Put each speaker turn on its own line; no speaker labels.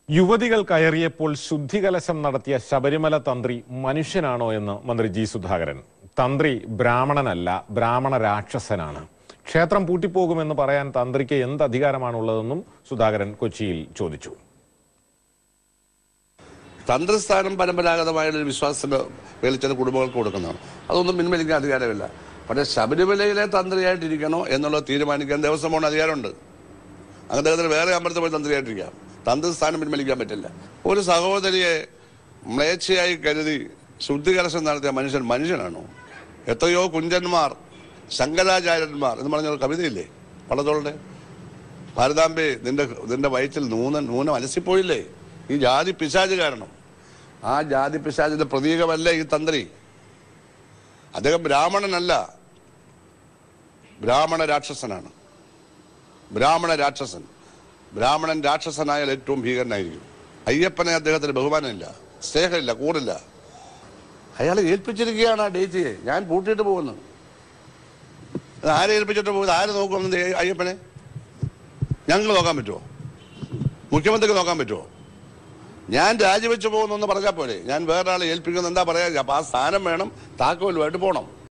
യുവതികൾ കയറിയപ്പോൾ ശുദ്ധികലശം നടത്തിയ ശബരിമല തന്ത്രി മനുഷ്യനാണോ എന്ന് മന്ത്രി ജി സുധാകരൻ തന്ത്രി ബ്രാഹ്മണനല്ല ബ്രാഹ്മണ രാക്ഷസനാണ് ക്ഷേത്രം പൂട്ടിപ്പോകുമെന്ന് പറയാൻ തന്ത്രിക്ക് എന്ത് അധികാരമാണുള്ളതെന്നും സുധാകരൻ കൊച്ചിയിൽ ചോദിച്ചു
തന്ത്രസ്ഥാനം പരമ്പരാഗതമായ ഒരു വിശ്വാസത്തിന്റെ പേരിൽ ചില കുടുംബങ്ങൾക്ക് കൊടുക്കുന്നതാണ് അതൊന്നും പിൻവലിക്കാൻ അധികാരമില്ല പക്ഷേ ശബരിമലയിലെ തന്ത്രിയായിട്ടിരിക്കണോ എന്നുള്ളത് തീരുമാനിക്കാൻ ദേവസ്വം അധികാരമുണ്ട് അദ്ദേഹത്തിന് വേറെ അമ്പലത്തിൽ പോയി തന്ത്രിയായിട്ടിരിക്കാം തന്ത്രസ്ഥാനം പിൻവലിക്കാൻ പറ്റില്ല ഒരു സഹോദരിയെ മ്ലേച്ഛയായി കരുതി ശുദ്ധികലശം നടത്തിയ മനുഷ്യൻ മനുഷ്യനാണോ എത്രയോ കുഞ്ചന്മാർ ശങ്കരാചാര്യന്മാർ എന്ന് പറഞ്ഞ ഒരു കവിതയില്ലേ പള്ളത്തോളുടെ ഭാരതാംബെ നിന്റെ നിന്റെ വയറ്റിൽ നൂന നൂനം അലസിപ്പോയില്ലേ ഈ ജാതി പിശാച് കാരണം ആ ജാതി പിശാചിന്റെ പ്രതീകമല്ലേ ഈ തന്ത്രി അദ്ദേഹം ബ്രാഹ്മണനല്ല ബ്രാഹ്മണ രാക്ഷസനാണ് ബ്രാഹ്മണ രാക്ഷസൻ ബ്രാഹ്മണൻ രാക്ഷസനായാൽ ഏറ്റവും ഭീകരനായിരിക്കും അയ്യപ്പനെ അദ്ദേഹത്തിന് ബഹുമാനമില്ല സ്നേഹമില്ല കൂറില്ല അയാളെ ഏൽപ്പിച്ചിരിക്കുകയാണ് ആ ഡേറ്റിയെ ഞാൻ പൂട്ടിയിട്ട് പോകുന്നു അത് ആരെ ഏൽപ്പിച്ചിട്ട് പോകുന്നത് ആര് നോക്കും അയ്യപ്പനെ ഞങ്ങൾ നോക്കാൻ പറ്റുമോ മുഖ്യമന്ത്രിക്ക് നോക്കാൻ പറ്റുമോ ഞാൻ രാജിവെച്ച് പോകുന്നു എന്ന് പറഞ്ഞാൽ പോലെ ഞാൻ വേറൊരാളെ ഏൽപ്പിക്കുന്നു എന്താ പറയാ അപ്പൊ ആ സ്ഥാനം വേണം താക്കോലുമായിട്ട് പോകണം